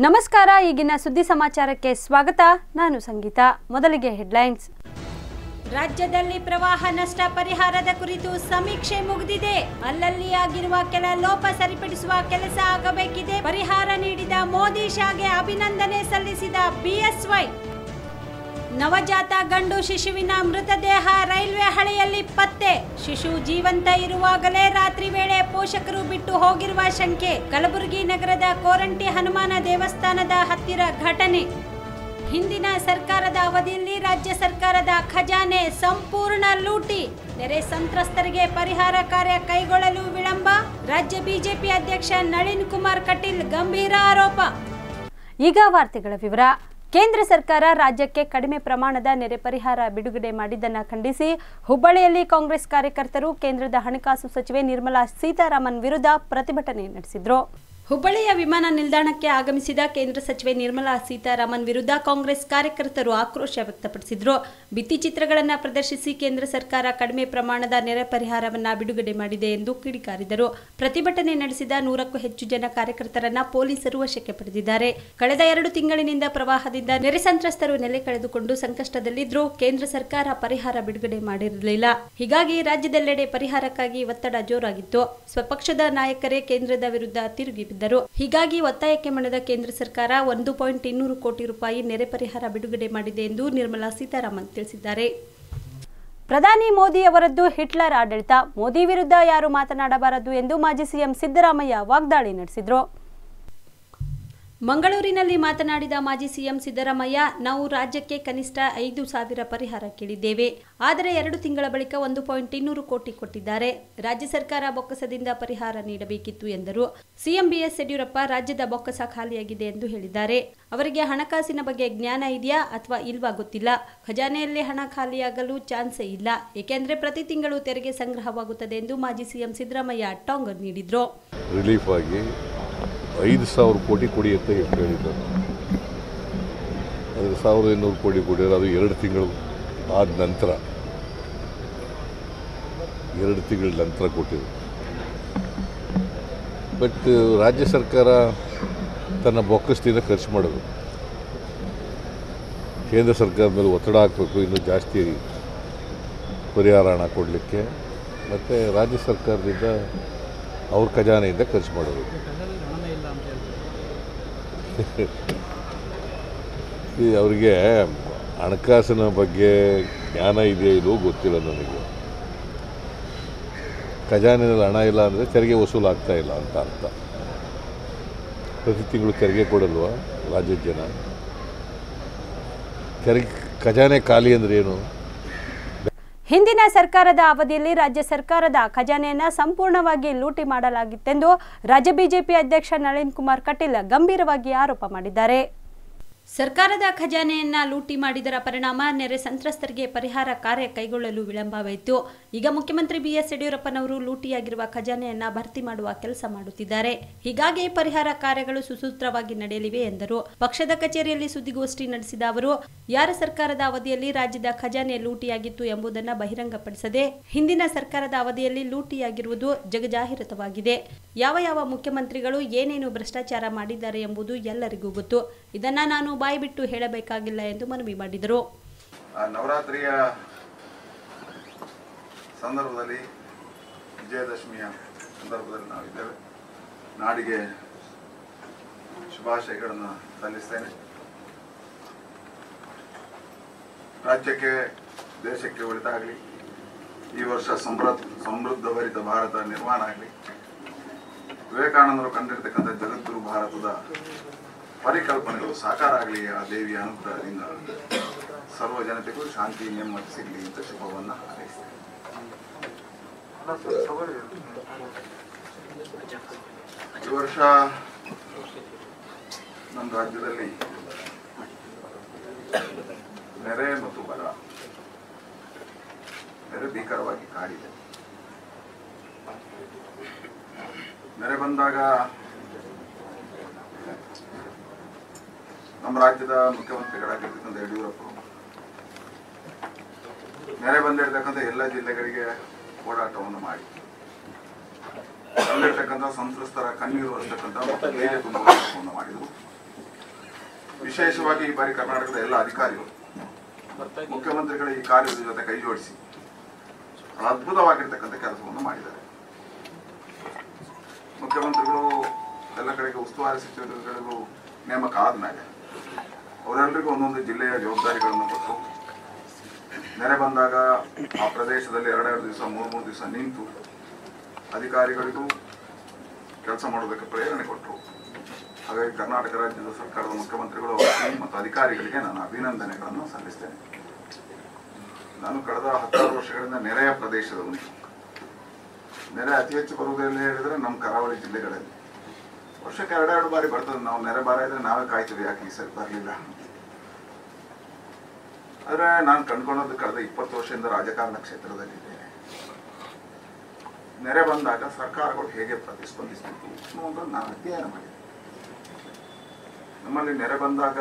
ನಮಸ್ಕಾರ ಈಗಿನ ಸುದ್ದಿ ಸಮಾಚಾರಕ್ಕೆ ಸ್ವಾಗತ ನಾನು ಸಂಗೀತ ಮೊದಲಿಗೆ ಹೆಡ್ಲೈನ್ಸ್ ರಾಜ್ಯದಲ್ಲಿ ಪ್ರವಾಹ ನಷ್ಟ ಪರಿಹಾರದ ಕುರಿತು ಸಮೀಕ್ಷೆ ಮುಗಿದಿದೆ ಅಲ್ಲಲ್ಲಿ ಆಗಿರುವ ಕೆಲ ಲೋಪ ಸರಿಪಡಿಸುವ ಕೆಲಸ ಆಗಬೇಕಿದೆ ಪರಿಹಾರ ನೀಡಿದ ಮೋದಿ ಶಾಗೆ ಅಭಿನಂದನೆ ಸಲ್ಲಿಸಿದ ಬಿಎಸ್ವೈ ನವಜಾತ ಗಂಡು ಶಿಶುವಿನ ಮೃತದೇಹ ರೈಲ್ವೆ ಹಳೆಯಲ್ಲಿ ಪತ್ತೆ ಶಿಶು ಜೀವಂತ ಇರುವಾಗಲೇ ರಾತ್ರಿ ವೇಳೆ ಪೋಷಕರು ಬಿಟ್ಟು ಹೋಗಿರುವ ಶಂಕೆ ಕಲಬುರಗಿ ನಗರದ ಕೋರಂಟಿ ಹನುಮಾನ ದೇವಸ್ಥಾನದ ಹತ್ತಿರ ಘಟನೆ ಹಿಂದಿನ ಸರ್ಕಾರದ ಅವಧಿಯಲ್ಲಿ ರಾಜ್ಯ ಸರ್ಕಾರದ ಖಜಾನೆ ಸಂಪೂರ್ಣ ಲೂಟಿ ನೆರೆ ಸಂತ್ರಸ್ತರಿಗೆ ಪರಿಹಾರ ಕಾರ್ಯ ಕೈಗೊಳ್ಳಲು ವಿಳಂಬ ರಾಜ್ಯ ಬಿಜೆಪಿ ಅಧ್ಯಕ್ಷ ನಳಿನ್ ಕುಮಾರ್ ಕಟೀಲ್ ಗಂಭೀರ ಆರೋಪ ಈಗ ವಾರ್ತೆಗಳ ವಿವರ ಕೇಂದ್ರ ಸರ್ಕಾರ ರಾಜ್ಯಕ್ಕೆ ಕಡಿಮೆ ಪ್ರಮಾಣದ ನೆರೆ ಪರಿಹಾರ ಬಿಡುಗಡೆ ಮಾಡಿದ್ದನ್ನ ಖಂಡಿಸಿ ಹುಬ್ಬಳ್ಳಿಯಲ್ಲಿ ಕಾಂಗ್ರೆಸ್ ಕಾರ್ಯಕರ್ತರು ಕೇಂದ್ರದ ಹಣಕಾಸು ಸಚಿವೆ ನಿರ್ಮಲಾ ಸೀತಾರಾಮನ್ ವಿರುದ್ಧ ಪ್ರತಿಭಟನೆ ನಡೆಸಿದ್ರು ಹುಬ್ಬಳ್ಳಿಯ ವಿಮಾನ ನಿಲ್ದಾಣಕ್ಕೆ ಆಗಮಿಸಿದ ಕೇಂದ್ರ ಸಚಿವೆ ನಿರ್ಮಲಾ ಸೀತಾರಾಮನ್ ವಿರುದ್ಧ ಕಾಂಗ್ರೆಸ್ ಕಾರ್ಯಕರ್ತರು ಆಕ್ರೋಶ ವ್ಯಕ್ತಪಡಿಸಿದ್ರು ಭಿತ್ತಿಚಿತ್ರಗಳನ್ನು ಪ್ರದರ್ಶಿಸಿ ಕೇಂದ್ರ ಸರ್ಕಾರ ಕಡಿಮೆ ಪ್ರಮಾಣದ ನೆರೆ ಪರಿಹಾರವನ್ನ ಬಿಡುಗಡೆ ಮಾಡಿದೆ ಎಂದು ಕಿಡಿಕಾರಿದರು ಪ್ರತಿಭಟನೆ ನಡೆಸಿದ ನೂರಕ್ಕೂ ಹೆಚ್ಚು ಜನ ಕಾರ್ಯಕರ್ತರನ್ನ ಪೊಲೀಸರು ವಶಕ್ಕೆ ಪಡೆದಿದ್ದಾರೆ ಕಳೆದ ಎರಡು ತಿಂಗಳಿನಿಂದ ಪ್ರವಾಹದಿಂದ ನೆರೆ ಸಂತ್ರಸ್ತರು ನೆಲೆ ಕಳೆದುಕೊಂಡು ಸಂಕಷ್ಟದಲ್ಲಿದ್ದರೂ ಕೇಂದ್ರ ಸರ್ಕಾರ ಪರಿಹಾರ ಬಿಡುಗಡೆ ಮಾಡಿರಲಿಲ್ಲ ಹೀಗಾಗಿ ರಾಜ್ಯದೆಲ್ಲೆಡೆ ಪರಿಹಾರಕ್ಕಾಗಿ ಒತ್ತಡ ಜೋರಾಗಿತ್ತು ಸ್ವಪಕ್ಷದ ನಾಯಕರೇ ಕೇಂದ್ರದ ವಿರುದ್ಧ ತಿರುಗಿ ಬಿದ್ದರು ಹೀಗಾಗಿ ಒತ್ತಾಯಕ್ಕೆ ಮಣಿದ ಕೇಂದ್ರ ಸರ್ಕಾರ ಒಂದು ಪಾಯಿಂಟ್ ಇನ್ನೂರು ಕೋಟಿ ರೂಪಾಯಿ ನೆರೆ ಪರಿಹಾರ ಬಿಡುಗಡೆ ಮಾಡಿದೆ ಎಂದು ನಿರ್ಮಲಾ ಸೀತಾರಾಮನ್ ತಿಳಿಸಿದ್ದಾರೆ ಪ್ರಧಾನಿ ಮೋದಿ ಅವರದ್ದು ಹಿಟ್ಲರ್ ಆಡಳಿತ ಮೋದಿ ವಿರುದ್ಧ ಯಾರು ಮಾತನಾಡಬಾರದು ಎಂದು ಮಾಜಿ ಸಿಎಂ ಸಿದ್ದರಾಮಯ್ಯ ವಾಗ್ದಾಳಿ ನಡೆಸಿದ್ರು ಮಂಗಳೂರಿನಲ್ಲಿ ಮಾತನಾಡಿದ ಮಾಜಿ ಸಿಎಂ ಸಿದ್ದರಾಮಯ್ಯ ನಾವು ರಾಜ್ಯಕ್ಕೆ ಕನಿಷ್ಠ ಐದು ಸಾವಿರ ಪರಿಹಾರ ಕೇಳಿದ್ದೇವೆ ಆದರೆ ಎರಡು ತಿಂಗಳ ಬಳಿಕ ಒಂದು ಪಾಯಿಂಟ್ ಇನ್ನೂರು ಕೋಟಿ ಕೊಟ್ಟಿದ್ದಾರೆ ರಾಜ್ಯ ಸರ್ಕಾರ ಬೊಕ್ಕಸದಿಂದ ಪರಿಹಾರ ನೀಡಬೇಕಿತ್ತು ಎಂದರು ಸಿಎಂ ಬಿಎಸ್ ಯಡಿಯೂರಪ್ಪ ರಾಜ್ಯದ ಬೊಕ್ಕಸ ಖಾಲಿಯಾಗಿದೆ ಎಂದು ಹೇಳಿದ್ದಾರೆ ಅವರಿಗೆ ಹಣಕಾಸಿನ ಬಗ್ಗೆ ಜ್ಞಾನ ಇದೆಯಾ ಅಥವಾ ಇಲ್ವಾ ಗೊತ್ತಿಲ್ಲ ಖಜಾನೆಯಲ್ಲಿ ಹಣ ಖಾಲಿಯಾಗಲು ಚಾನ್ಸೇ ಇಲ್ಲ ಏಕೆಂದರೆ ಪ್ರತಿ ತಿಂಗಳು ತೆರಿಗೆ ಸಂಗ್ರಹವಾಗುತ್ತದೆ ಎಂದು ಮಾಜಿ ಸಿಎಂ ಸಿದ್ದರಾಮಯ್ಯ ಟಾಂಗ್ ನೀಡಿದ್ರು ರಿಲೀಫ್ ಆಗಿ ಐದು ಸಾವಿರ ಕೋಟಿ ಕೊಡಿ ಅಂತ ಹೇಳಿದ್ದಾರೆ ಅದಕ್ಕೆ ಸಾವಿರದ ಇನ್ನೂರು ಕೋಟಿ ಕೊಟ್ಟಿದ್ದಾರೆ ಅದು ಎರಡು ತಿಂಗಳು ಆದ ನಂತರ ಎರಡು ತಿಂಗಳ ನಂತರ ಕೊಟ್ಟಿದೆ ಬಟ್ ರಾಜ್ಯ ಸರ್ಕಾರ ತನ್ನ ಬೊಕ್ಕಸದಿಂದ ಖರ್ಚು ಮಾಡೋದು ಕೇಂದ್ರ ಸರ್ಕಾರದ ಮೇಲೆ ಒತ್ತಡ ಹಾಕಬೇಕು ಇನ್ನೂ ಜಾಸ್ತಿ ಪರಿಹಾರ ಹಣ ಕೊಡಲಿಕ್ಕೆ ಮತ್ತು ರಾಜ್ಯ ಸರ್ಕಾರದಿಂದ ಅವ್ರ ಖಜಾನೆಯಿಂದ ಖರ್ಚು ಮಾಡೋದು ಈ ಅವರಿಗೆ ಹಣಕಾಸಿನ ಬಗ್ಗೆ ಜ್ಞಾನ ಇದೆಯೋ ಇಲ್ಲವೋ ಗೊತ್ತಿಲ್ಲ ನನಗೆ ಖಜಾನೆಯಲ್ಲಿ ಹಣ ಇಲ್ಲ ಅಂದರೆ ತೆರಿಗೆ ವಸೂಲು ಆಗ್ತಾ ಇಲ್ಲ ಅಂತ ಅರ್ಥ ಪ್ರತಿ ತಿಂಗಳು ತೆರಿಗೆ ಕೊಡಲ್ವಾ ರಾಜ್ಯದ ಜನ ತೆರಿಗೆ ಖಜಾನೆ ಖಾಲಿ ಅಂದರೆ ಏನು ಹಿಂದಿನ ಸರ್ಕಾರದ ಅವಧಿಯಲ್ಲಿ ರಾಜ್ಯ ಸರ್ಕಾರದ ಖಜಾನೆಯನ್ನ ಸಂಪೂರ್ಣವಾಗಿ ಲೂಟಿ ಮಾಡಲಾಗಿತ್ತೆಂದು ರಾಜ್ಯ ಬಿಜೆಪಿ ಅಧ್ಯಕ್ಷ ನಳಿನ್ ಕುಮಾರ್ ಕಟೀಲ್ ಗಂಭೀರವಾಗಿ ಆರೋಪ ಮಾಡಿದ್ದಾರೆ ಸರ್ಕಾರದ ಖಜಾನೆಯನ್ನ ಲೂಟಿ ಮಾಡಿದರ ಪರಿಣಾಮ ನೆರೆ ಸಂತ್ರಸ್ತರಿಗೆ ಪರಿಹಾರ ಕಾರ್ಯ ಕೈಗೊಳ್ಳಲು ವಿಳಂಬವಾಯಿತು ಈಗ ಮುಖ್ಯಮಂತ್ರಿ ಬಿಎಸ್ ಯಡಿಯೂರಪ್ಪನವರು ಲೂಟಿಯಾಗಿರುವ ಖಜಾನೆಯನ್ನ ಭರ್ತಿ ಮಾಡುವ ಕೆಲಸ ಮಾಡುತ್ತಿದ್ದಾರೆ ಹೀಗಾಗಿ ಪರಿಹಾರ ಕಾರ್ಯಗಳು ಸುಸೂತ್ರವಾಗಿ ನಡೆಯಲಿವೆ ಎಂದರು ಪಕ್ಷದ ಕಚೇರಿಯಲ್ಲಿ ಸುದ್ದಿಗೋಷ್ಠಿ ನಡೆಸಿದ ಅವರು ಯಾರ ಸರ್ಕಾರದ ಅವಧಿಯಲ್ಲಿ ರಾಜ್ಯದ ಖಜಾನೆ ಲೂಟಿಯಾಗಿತ್ತು ಎಂಬುದನ್ನು ಬಹಿರಂಗಪಡಿಸದೆ ಹಿಂದಿನ ಸರ್ಕಾರದ ಅವಧಿಯಲ್ಲಿ ಲೂಟಿಯಾಗಿರುವುದು ಜಗಜಾಹಿರತವಾಗಿದೆ ಯಾವ ಯಾವ ಮುಖ್ಯಮಂತ್ರಿಗಳು ಏನೇನು ಭ್ರಷ್ಟಾಚಾರ ಮಾಡಿದ್ದಾರೆ ಎಂಬುದು ಎಲ್ಲರಿಗೂ ಗೊತ್ತು ಇದನ್ನ ನಾನು ಬಾಯ್ಬಿಟ್ಟು ಹೇಳಬೇಕಾಗಿಲ್ಲ ಎಂದು ಮನವಿ ಮಾಡಿದರು ಆ ನವರಾತ್ರಿಯ ಸಂದರ್ಭದಲ್ಲಿ ವಿಜಯದಶಮಿಯ ಸಂದರ್ಭದಲ್ಲಿ ನಾವಿದ್ದೇವೆ ನಾಡಿಗೆ ಶುಭಾಶಯಗಳನ್ನು ಸಲ್ಲಿಸ್ತೇನೆ ರಾಜ್ಯಕ್ಕೆ ದೇಶಕ್ಕೆ ಒಳಿತಾಗಲಿ ಈ ವರ್ಷ ಸಮೃದ್ಧ ಸಮೃದ್ಧಭರಿತ ಭಾರತ ನಿರ್ಮಾಣ ಆಗಲಿ ವಿವೇಕಾನಂದರು ಕಂಡಿರ್ತಕ್ಕಂಥ ಜಗದ್ಗುರು ಭಾರತದ ಪರಿಕಲ್ಪನೆಗಳು ಸಾಕಾರ ಆಗಲಿ ಆ ದೇವಿಯ ಅನುಗ್ರಹದಿಂದ ಸರ್ವ ಜನತೆಗೂ ಶಾಂತಿ ನೆಮ್ಮದಿ ಸಿಗಲಿ ಅಂತ ಶುಭವನ್ನು ಹಾರೈಸ್ತೇನೆ ಈ ವರ್ಷ ನಮ್ಮ ರಾಜ್ಯದಲ್ಲಿ ನೆರೆ ಮತ್ತು ಬರ ನೆರೆ ಭೀಕರವಾಗಿ ಕಾಡಿದೆ ನೆರೆ ಬಂದಾಗ ನಮ್ಮ ರಾಜ್ಯದ ಮುಖ್ಯಮಂತ್ರಿಗಳಾಗಿರ್ತಕ್ಕಂಥ ಯಡಿಯೂರಪ್ಪರು ನೆರೆ ಬಂದಿರತಕ್ಕಂಥ ಎಲ್ಲ ಜಿಲ್ಲೆಗಳಿಗೆ ಓಡಾಟವನ್ನು ಮಾಡಿ ಅಲ್ಲಿರ್ತಕ್ಕಂಥ ಸಂತ್ರಸ್ತರ ಕಣ್ಣೀರು ಹರಿಸ್ತಕ್ಕಂಥ ಮತ್ತು ಧೈರ್ಯ ತುಂಬುವ ಕೆಲಸವನ್ನು ಮಾಡಿದರು ವಿಶೇಷವಾಗಿ ಈ ಬಾರಿ ಕರ್ನಾಟಕದ ಎಲ್ಲ ಅಧಿಕಾರಿಗಳು ಮುಖ್ಯಮಂತ್ರಿಗಳ ಈ ಕಾರ್ಯದ ಜೊತೆ ಕೈ ಜೋಡಿಸಿ ಅದ್ಭುತವಾಗಿರ್ತಕ್ಕಂಥ ಕೆಲಸವನ್ನು ಮಾಡಿದ್ದಾರೆ ಮುಖ್ಯಮಂತ್ರಿಗಳು ಎಲ್ಲ ಕಡೆಗೆ ಉಸ್ತುವಾರಿ ಸಚಿವರುಗಳಿಗೂ ನೇಮಕ ಆದ್ಮೇಲೆ ಅವರೆಲ್ಲರಿಗೂ ಒಂದೊಂದು ಜಿಲ್ಲೆಯ ಜವಾಬ್ದಾರಿಗಳನ್ನು ಕೊಟ್ಟು ನೆರೆ ಬಂದಾಗ ಆ ಪ್ರದೇಶದಲ್ಲಿ ಎರಡೆರಡು ದಿವಸ ಮೂರು ಮೂರು ದಿವಸ ನಿಂತು ಅಧಿಕಾರಿಗಳಿಗೂ ಕೆಲಸ ಮಾಡೋದಕ್ಕೆ ಪ್ರೇರಣೆ ಕೊಟ್ಟರು ಹಾಗಾಗಿ ಕರ್ನಾಟಕ ರಾಜ್ಯದ ಸರ್ಕಾರದ ಮುಖ್ಯಮಂತ್ರಿಗಳು ಅವರ team ಮತ್ತು ಅಧಿಕಾರಿಗಳಿಗೆ ನಾನು ಅಭಿನಂದನೆಗಳನ್ನು ಸಲ್ಲಿಸ್ತೇನೆ ನಾನು ಕಳೆದ ಹತ್ತಾರು ವರ್ಷಗಳಿಂದ ನೆರೆಯ ಪ್ರದೇಶದವನು ನೆರೆ ಅತಿ ಹೆಚ್ಚು ಬರುವುದೆಲ್ಲ ಹೇಳಿದ್ರೆ ನಮ್ಮ ಕರಾವಳಿ ಜಿಲ್ಲೆಗಳಲ್ಲಿ ವರ್ಷಕ್ಕೆ ಎರಡೆರಡು ಬಾರಿ ಬರ್ತದೆ ನಾವು ನೆರೆ ಬಾರ ಇದ್ರೆ ನಾವೇ ಕಾಯ್ತೀವಿ ಯಾಕೆ ಈ ಸರಿ ಬರಲಿಲ್ಲ ಆದರೆ ನಾನು ಕಂಡ್ಕೊಂಡದ್ದು ಕಳೆದ ಇಪ್ಪತ್ತು ವರ್ಷದಿಂದ ರಾಜಕಾರಣ ಕ್ಷೇತ್ರದಲ್ಲಿದ್ದೇನೆ ನೆರೆ ಬಂದಾಗ ಸರ್ಕಾರಗಳು ಹೇಗೆ ಪ್ರತಿಸ್ಪಂದಿಸಬೇಕು ಅನ್ನುವಂಥದ್ದು ನಾನು ಅಧ್ಯಯನ ಮಾಡಿದೆ ನಮ್ಮಲ್ಲಿ ನೆರೆ ಬಂದಾಗ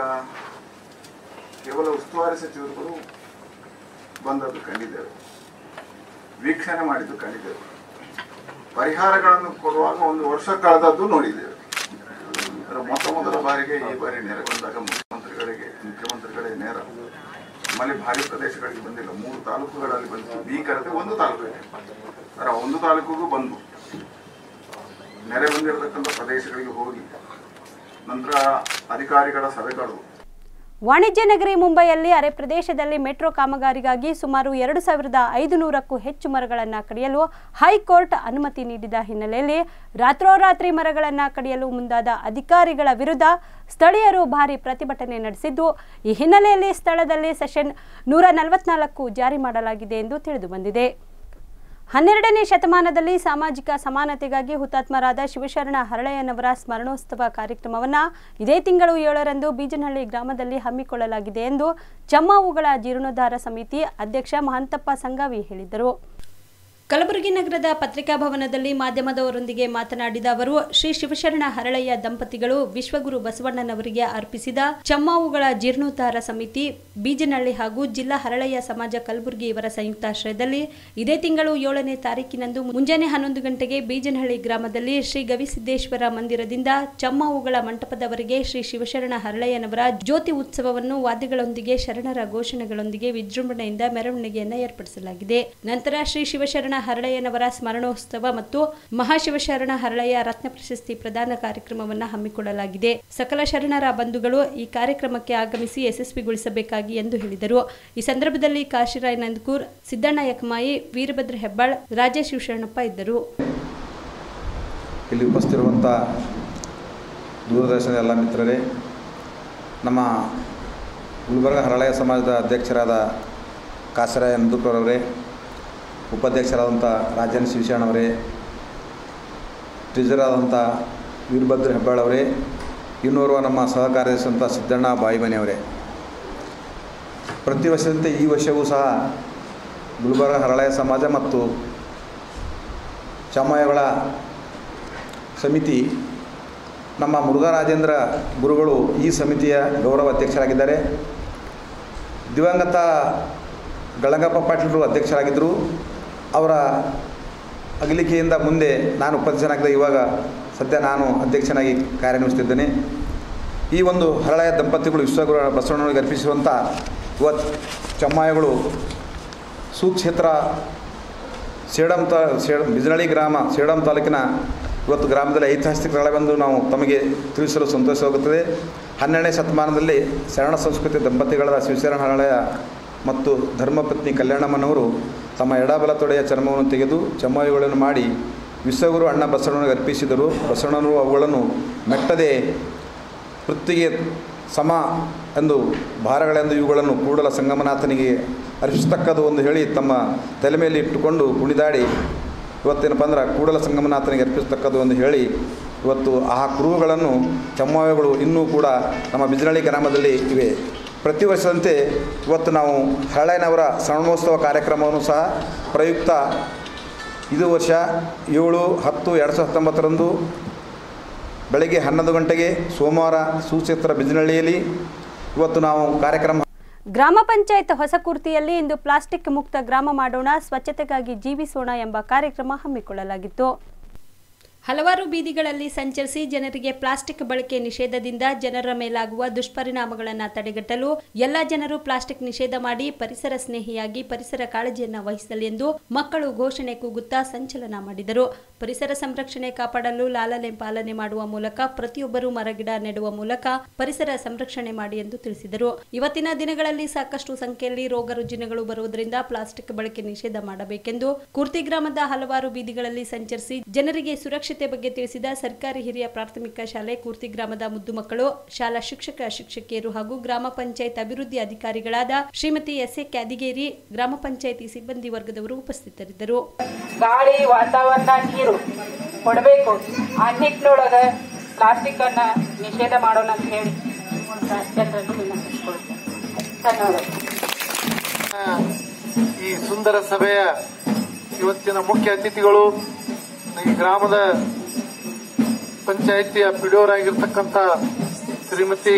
ಕೇವಲ ಉಸ್ತುವಾರಿ ಸಚಿವರುಗಳು ಬಂದದ್ದು ಕಂಡಿದ್ದೇವೆ ವೀಕ್ಷಣೆ ಮಾಡಿದ್ದು ಕಂಡಿದ್ದೇವೆ ಪರಿಹಾರಗಳನ್ನು ಕೊಡುವಾಗ ಒಂದು ವರ್ಷ ಕಳೆದದ್ದು ನೋಡಿದ್ದೇವೆ ಅದರ ಮೊತ್ತ ಮೊದಲ ಬಾರಿಗೆ ಈ ಬಾರಿ ನೆರೆ ಬಂದಾಗ ಮುಖ್ಯಮಂತ್ರಿಗಳಿಗೆ ಮುಖ್ಯಮಂತ್ರಿಗಳೇ ನೇರ ನಮ್ಮಲ್ಲಿ ಭಾರಿ ಪ್ರದೇಶಗಳಿಗೆ ಬಂದಿಲ್ಲ ಮೂರು ತಾಲೂಕುಗಳಲ್ಲಿ ಬಂದಿತ್ತು ಭೀಕರತೆ ಒಂದು ತಾಲೂಕು ಇದೆ ಅದರ ಒಂದು ತಾಲೂಕಿಗೂ ಬಂದು ನೆರೆ ಬಂದಿರತಕ್ಕಂಥ ಪ್ರದೇಶಗಳಿಗೆ ಹೋಗಿ ನಂತರ ಅಧಿಕಾರಿಗಳ ಸಭೆಗಳು ವಾಣಿಜ್ಯ ನಗರಿ ಮುಂಬೈಯಲ್ಲಿ ಅರೆ ಪ್ರದೇಶದಲ್ಲಿ ಮೆಟ್ರೋ ಕಾಮಗಾರಿಗಾಗಿ ಸುಮಾರು ಎರಡು ಸಾವಿರದ ಐದು ನೂರಕ್ಕೂ ಹೆಚ್ಚು ಮರಗಳನ್ನು ಕಡಿಯಲು ಹೈಕೋರ್ಟ್ ಅನುಮತಿ ನೀಡಿದ ಹಿನ್ನೆಲೆಯಲ್ಲಿ ರಾತ್ರೋರಾತ್ರಿ ಮರಗಳನ್ನು ಕಡಿಯಲು ಮುಂದಾದ ಅಧಿಕಾರಿಗಳ ವಿರುದ್ಧ ಸ್ಥಳೀಯರು ಭಾರಿ ಪ್ರತಿಭಟನೆ ನಡೆಸಿದ್ದು ಈ ಹಿನ್ನೆಲೆಯಲ್ಲಿ ಸ್ಥಳದಲ್ಲಿ ಸೆಷನ್ ನೂರ ನಲವತ್ನಾಲ್ಕು ಜಾರಿ ಮಾಡಲಾಗಿದೆ ಎಂದು ತಿಳಿದು ಬಂದಿದೆ ಹನ್ನೆರಡನೇ ಶತಮಾನದಲ್ಲಿ ಸಾಮಾಜಿಕ ಸಮಾನತೆಗಾಗಿ ಹುತಾತ್ಮರಾದ ಶಿವಶರಣ ಹರಳಯ್ಯನವರ ಸ್ಮರಣೋತ್ಸವ ಕಾರ್ಯಕ್ರಮವನ್ನು ಇದೇ ತಿಂಗಳು ಏಳರಂದು ಬೀಜನಹಳ್ಳಿ ಗ್ರಾಮದಲ್ಲಿ ಹಮ್ಮಿಕೊಳ್ಳಲಾಗಿದೆ ಎಂದು ಚಮ್ಮಾವುಗಳ ಜೀರ್ಣೋದ್ಧಾರ ಸಮಿತಿ ಅಧ್ಯಕ್ಷ ಮಹಂತಪ್ಪ ಸಂಗಾವಿ ಹೇಳಿದರು ಕಲಬುರಗಿ ನಗರದ ಪತ್ರಿಕಾ ಭವನದಲ್ಲಿ ಮಾಧ್ಯಮದವರೊಂದಿಗೆ ಮಾತನಾಡಿದ ಅವರು ಶ್ರೀ ಶಿವಶರಣ ಹರಳಯ್ಯ ದಂಪತಿಗಳು ವಿಶ್ವಗುರು ಬಸವಣ್ಣನವರಿಗೆ ಅರ್ಪಿಸಿದ ಚಮ್ಮಾವುಗಳ ಜೀರ್ಣೋದ್ಧಾರ ಸಮಿತಿ ಬೀಜನಹಳ್ಳಿ ಹಾಗೂ ಜಿಲ್ಲಾ ಹರಳಯ್ಯ ಸಮಾಜ ಕಲಬುರಗಿ ಇವರ ಸಂಯುಕ್ತಾಶ್ರಯದಲ್ಲಿ ಇದೇ ತಿಂಗಳು ಏಳನೇ ತಾರೀಕಿನಂದು ಮುಂಜಾನೆ ಹನ್ನೊಂದು ಗಂಟೆಗೆ ಬೀಜನಹಳ್ಳಿ ಗ್ರಾಮದಲ್ಲಿ ಶ್ರೀ ಗವಿಸಿದ್ದೇಶ್ವರ ಮಂದಿರದಿಂದ ಚಮ್ಮಾವುಗಳ ಮಂಟಪದವರೆಗೆ ಶ್ರೀ ಶಿವಶರಣ ಹರಳಯ್ಯನವರ ಜ್ಯೋತಿ ಉತ್ಸವವನ್ನು ವಾದ್ಯಗಳೊಂದಿಗೆ ಶರಣರ ಘೋಷಣೆಗಳೊಂದಿಗೆ ವಿಜೃಂಭಣೆಯಿಂದ ಮೆರವಣಿಗೆಯನ್ನು ಏರ್ಪಡಿಸಲಾಗಿದೆ ನಂತರ ಶ್ರೀ ಶಿವಶರಣ ಹರಳಯ್ಯನವರ ಸ್ಮರಣೋತ್ಸವ ಮತ್ತು ಮಹಾಶಿವಶರಣ ಹರಳಯ್ಯ ರತ್ನ ಪ್ರಶಸ್ತಿ ಪ್ರದಾನ ಕಾರ್ಯಕ್ರಮವನ್ನು ಹಮ್ಮಿಕೊಳ್ಳಲಾಗಿದೆ ಸಕಲ ಶರಣರ ಬಂಧುಗಳು ಈ ಕಾರ್ಯಕ್ರಮಕ್ಕೆ ಆಗಮಿಸಿ ಯಶಸ್ವಿಗೊಳಿಸಬೇಕಾಗಿ ಎಂದು ಹೇಳಿದರು ಈ ಸಂದರ್ಭದಲ್ಲಿ ಕಾಶಿರಾಯ್ ನಂದಕೂರ್ ಸಿದ್ದಣ್ಣ ಯಕಮಾಯಿ ವೀರಭದ್ರ ಹೆಬ್ಬಾಳ್ ರಾಜೇಶ್ ಶಿವಶರಣಪ್ಪ ಇದ್ದರು ಇಲ್ಲಿ ಉಪಸ್ಥಿತಿರುವಂಥ ದೂರದರ್ಶನದ ಎಲ್ಲ ಮಿತ್ರರೇ ನಮ್ಮ ಗುಲ್ಬರ್ಗ ಹರಳಯ್ಯ ಸಮಾಜದ ಅಧ್ಯಕ್ಷರಾದ ಕಾಸರಾಯ ನಂದೂಕರವರೇ ಉಪಾಧ್ಯಕ್ಷರಾದಂಥ ರಾಜನ್ ಶಿವಶರಣವರೇ ಟ್ರಿಜರಾದಂಥ ವೀರಭದ್ರ ಹೆಬ್ಬಾಳವರೇ ಇನ್ನೋರ್ವ ನಮ್ಮ ಸಹ ಕಾರ್ಯದರ್ಶಿಯಂಥ ಸಿದ್ದಣ್ಣ ಬಾಯಿಮನೆಯವರೇ ಪ್ರತಿ ವರ್ಷದಂತೆ ಈ ವರ್ಷವೂ ಸಹ ಗುಲ್ಬರ್ಗ ಹರಳಯ್ಯ ಸಮಾಜ ಮತ್ತು ಚಮ್ಮಯ್ಯಗಳ ಸಮಿತಿ ನಮ್ಮ ಮುರುಘರಾಜೇಂದ್ರ ಗುರುಗಳು ಈ ಸಮಿತಿಯ ಗೌರವ ಅಧ್ಯಕ್ಷರಾಗಿದ್ದಾರೆ ದಿವಂಗತ ಗಳಗಪ್ಪ ಪಾಟೀಲರು ಅಧ್ಯಕ್ಷರಾಗಿದ್ದರು ಅವರ ಅಗಲಿಕೆಯಿಂದ ಮುಂದೆ ನಾನು ಉಪಾಧ್ಯಕ್ಷನಾಗಿದ್ದ ಇವಾಗ ಸದ್ಯ ನಾನು ಅಧ್ಯಕ್ಷನಾಗಿ ಕಾರ್ಯನಿರ್ವಹಿಸ್ತಿದ್ದೇನೆ ಈ ಒಂದು ಹರಳಯ ದಂಪತಿಗಳು ವಿಶ್ವಗುರು ಬಸವಣ್ಣನಿಗೆ ಅರ್ಪಿಸಿರುವಂಥ ಇವತ್ತು ಚಮ್ಮಾಯಗಳು ಸುಕ್ಷೇತ್ರ ಸೇಡಂ ತಾ ಸೇಡ ಬಿಜನಳ್ಳಿ ಗ್ರಾಮ ಸೇಡಂ ತಾಲೂಕಿನ ಇವತ್ತು ಗ್ರಾಮದಲ್ಲಿ ಐತಿಹಾಸಿಕ ಸ್ಥಳವೆಂದು ನಾವು ತಮಗೆ ತಿಳಿಸಲು ಸಂತೋಷವಾಗುತ್ತದೆ ಹನ್ನೆರಡನೇ ಶತಮಾನದಲ್ಲಿ ಶರಣ ಸಂಸ್ಕೃತಿ ದಂಪತಿಗಳಾದ ಶಿವಶರಣ ಹರಳಯ ಮತ್ತು ಧರ್ಮಪತ್ನಿ ಕಲ್ಯಾಣಮ್ಮನವರು ತಮ್ಮ ಎಡಬಲ ತೊಡೆಯ ಚರ್ಮವನ್ನು ತೆಗೆದು ಚಮ್ಮಾಯಿಗಳನ್ನು ಮಾಡಿ ವಿಶ್ವಗುರು ಅಣ್ಣ ಬಸವಣ್ಣನಿಗೆ ಅರ್ಪಿಸಿದರು ಬಸವಣ್ಣನವರು ಅವುಗಳನ್ನು ಮೆಟ್ಟದೆ ವೃತ್ತಿಗೆ ಸಮ ಎಂದು ಭಾರಗಳೆಂದು ಇವುಗಳನ್ನು ಕೂಡಲ ಸಂಗಮನಾಥನಿಗೆ ಅರ್ಪಿಸತಕ್ಕದು ಎಂದು ಹೇಳಿ ತಮ್ಮ ತಲೆ ಮೇಲೆ ಇಟ್ಟುಕೊಂಡು ಕುಣಿದಾಡಿ ಇವತ್ತೇನಪ್ಪ ಅಂದ್ರೆ ಕೂಡಲ ಸಂಗಮನಾಥನಿಗೆ ಅರ್ಪಿಸತಕ್ಕದು ಎಂದು ಹೇಳಿ ಇವತ್ತು ಆ ಕುರುಹುಗಳನ್ನು ಚಮ್ಮಾವಿಗಳು ಇನ್ನೂ ಕೂಡ ನಮ್ಮ ಬಿಜನಳ್ಳಿ ಗ್ರಾಮದಲ್ಲಿ ಇವೆ ಪ್ರತಿ ವರ್ಷದಂತೆ ಇವತ್ತು ನಾವು ಹರಳಯ್ಯನವರ ಶ್ರವಣೋತ್ಸವ ಕಾರ್ಯಕ್ರಮವನ್ನು ಸಹ ಪ್ರಯುಕ್ತ ಇದು ವರ್ಷ ಏಳು ಹತ್ತು ಎರಡು ಸಾವಿರದ ಹತ್ತೊಂಬತ್ತರಂದು ಬೆಳಗ್ಗೆ ಹನ್ನೊಂದು ಗಂಟೆಗೆ ಸೋಮವಾರ ಸುಕ್ಷೇತ್ರ ಬಿಜನಹಳ್ಳಿಯಲ್ಲಿ ಇವತ್ತು ನಾವು ಕಾರ್ಯಕ್ರಮ ಗ್ರಾಮ ಪಂಚಾಯತ್ ಹೊಸಕುರ್ತಿಯಲ್ಲಿ ಇಂದು ಪ್ಲಾಸ್ಟಿಕ್ ಮುಕ್ತ ಗ್ರಾಮ ಮಾಡೋಣ ಸ್ವಚ್ಛತೆಗಾಗಿ ಜೀವಿಸೋಣ ಎಂಬ ಕಾರ್ಯಕ್ರಮ ಹಮ್ಮಿಕೊಳ್ಳಲಾಗಿತ್ತು ಹಲವಾರು ಬೀದಿಗಳಲ್ಲಿ ಸಂಚರಿಸಿ ಜನರಿಗೆ ಪ್ಲಾಸ್ಟಿಕ್ ಬಳಕೆ ನಿಷೇಧದಿಂದ ಜನರ ಮೇಲಾಗುವ ದುಷ್ಪರಿಣಾಮಗಳನ್ನು ತಡೆಗಟ್ಟಲು ಎಲ್ಲ ಜನರು ಪ್ಲಾಸ್ಟಿಕ್ ನಿಷೇಧ ಮಾಡಿ ಪರಿಸರ ಸ್ನೇಹಿಯಾಗಿ ಪರಿಸರ ಕಾಳಜಿಯನ್ನ ವಹಿಸಲಿ ಎಂದು ಮಕ್ಕಳು ಘೋಷಣೆ ಕೂಗುತ್ತಾ ಸಂಚಲನ ಮಾಡಿದರು ಪರಿಸರ ಸಂರಕ್ಷಣೆ ಕಾಪಾಡಲು ಲಾಲನೆ ಪಾಲನೆ ಮಾಡುವ ಮೂಲಕ ಪ್ರತಿಯೊಬ್ಬರು ಮರಗಿಡ ನೆಡುವ ಮೂಲಕ ಪರಿಸರ ಸಂರಕ್ಷಣೆ ಮಾಡಿ ಎಂದು ತಿಳಿಸಿದರು ಇವತ್ತಿನ ದಿನಗಳಲ್ಲಿ ಸಾಕಷ್ಟು ಸಂಖ್ಯೆಯಲ್ಲಿ ರೋಗ ರುಜಿನಗಳು ಬರುವುದರಿಂದ ಪ್ಲಾಸ್ಟಿಕ್ ಬಳಕೆ ನಿಷೇಧ ಮಾಡಬೇಕೆಂದು ಕುರ್ತಿ ಗ್ರಾಮದ ಹಲವಾರು ಬೀದಿಗಳಲ್ಲಿ ಸಂಚರಿಸಿ ಜನರಿಗೆ ಸುರಕ್ಷತೆ ಬಗ್ಗೆ ತಿಳಿಸಿದ ಸರ್ಕಾರಿ ಹಿರಿಯ ಪ್ರಾಥಮಿಕ ಶಾಲೆ ಕೂರ್ತಿ ಗ್ರಾಮದ ಮುದ್ದು ಮಕ್ಕಳು ಶಾಲಾ ಶಿಕ್ಷಕ ಶಿಕ್ಷಕಿಯರು ಹಾಗೂ ಗ್ರಾಮ ಪಂಚಾಯತ್ ಅಭಿವೃದ್ಧಿ ಅಧಿಕಾರಿಗಳಾದ ಶ್ರೀಮತಿ ಎಸ್ ಎ ಕ್ಯಾದಿಗೇರಿ ಗ್ರಾಮ ಪಂಚಾಯತಿ ಸಿಬ್ಬಂದಿ ವರ್ಗದವರು ಉಪಸ್ಥಿತರಿದ್ದರು ಗಾಳಿ ವಾತಾವರಣ ನೀರು ಕೊಡಬೇಕು ಆ ನಿಟ್ಟಿನೊಳಗ ಪ್ಲಾಸ್ಟಿಕ್ ಅನ್ನ ನಿಷೇಧ ಮಾಡೋಣ ಅಂತ ಹೇಳಿ ಜನರನ್ನು ವಿನಂತಿಸ್ಕೊಳ್ತೇನೆ ಧನ್ಯವಾದ ಈ ಸುಂದರ ಸಭೆಯ ಇವತ್ತಿನ ಮುಖ್ಯ ಅತಿಥಿಗಳು ಈ ಗ್ರಾಮದ ಪಂಚಾಯಿತಿಯ ಪಿಡಿಯೋರಾಗಿರ್ತಕ್ಕಂಥ ಶ್ರೀಮತಿ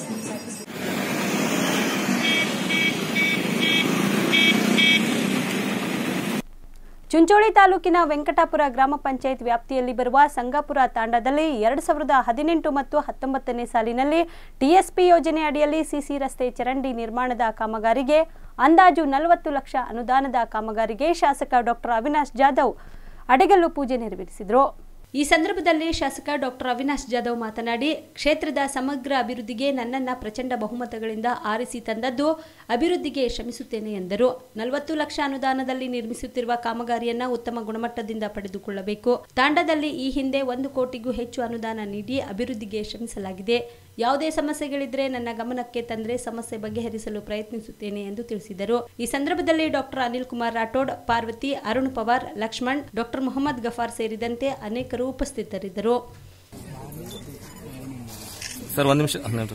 ಚುಂಚೋಳಿ ತಾಲೂಕಿನ ವೆಂಕಟಾಪುರ ಗ್ರಾಮ ಪಂಚಾಯತ್ ವ್ಯಾಪ್ತಿಯಲ್ಲಿ ಬರುವ ಸಂಗಾಪುರ ತಾಂಡದಲ್ಲಿ ಎರಡು ಸಾವಿರದ ಹದಿನೆಂಟು ಮತ್ತು ಹತ್ತೊಂಬತ್ತನೇ ಸಾಲಿನಲ್ಲಿ ಟಿಎಸ್ಪಿ ಯೋಜನೆ ಅಡಿಯಲ್ಲಿ ಸಿಸಿ ರಸ್ತೆ ಚರಂಡಿ ನಿರ್ಮಾಣದ ಕಾಮಗಾರಿಗೆ ಅಂದಾಜು ನಲವತ್ತು ಲಕ್ಷ ಅನುದಾನದ ಕಾಮಗಾರಿಗೆ ಶಾಸಕ ಡಾಕ್ಟರ್ ಅವಿನಾಶ್ ಜಾಧವ್ ಅಡೆಗಲ್ಲು ಪೂಜೆ ನೆರವೇರಿಸಿದರು ಈ ಸಂದರ್ಭದಲ್ಲಿ ಶಾಸಕ ಡಾಕ್ಟರ್ ಅವಿನಾಶ್ ಜಾಧವ್ ಮಾತನಾಡಿ ಕ್ಷೇತ್ರದ ಸಮಗ್ರ ಅಭಿವೃದ್ಧಿಗೆ ನನ್ನನ್ನ ಪ್ರಚಂಡ ಬಹುಮತಗಳಿಂದ ಆರಿಸಿ ತಂದದ್ದು ಅಭಿವೃದ್ಧಿಗೆ ಶ್ರಮಿಸುತ್ತೇನೆ ಎಂದರು ನಲವತ್ತು ಲಕ್ಷ ಅನುದಾನದಲ್ಲಿ ನಿರ್ಮಿಸುತ್ತಿರುವ ಕಾಮಗಾರಿಯನ್ನ ಉತ್ತಮ ಗುಣಮಟ್ಟದಿಂದ ಪಡೆದುಕೊಳ್ಳಬೇಕು ತಾಂಡದಲ್ಲಿ ಈ ಹಿಂದೆ ಒಂದು ಕೋಟಿಗೂ ಹೆಚ್ಚು ಅನುದಾನ ನೀಡಿ ಅಭಿವೃದ್ಧಿಗೆ ಶ್ರಮಿಸಲಾಗಿದೆ ಯಾವುದೇ ಸಮಸ್ಯೆಗಳಿದ್ರೆ ನನ್ನ ಗಮನಕ್ಕೆ ತಂದ್ರೆ ಸಮಸ್ಯೆ ಬಗೆಹರಿಸಲು ಪ್ರಯತ್ನಿಸುತ್ತೇನೆ ಎಂದು ತಿಳಿಸಿದರು ಈ ಸಂದರ್ಭದಲ್ಲಿ ಡಾಕ್ಟರ್ ಅನಿಲ್ ಕುಮಾರ್ ರಾಠೋಡ್ ಪಾರ್ವತಿ ಅರುಣ್ ಪವಾರ್ ಲಕ್ಷ್ಮಣ್ ಡಾಕ್ಟರ್ ಮೊಹಮ್ಮದ್ ಗಫಾರ್ ಸೇರಿದಂತೆ ಅನೇಕರು ಉಪಸ್ಥಿತರಿದ್ದರು ಸರ್ ಒಂದು ನಿಮಿಷ ಹನ್ನೆರಡು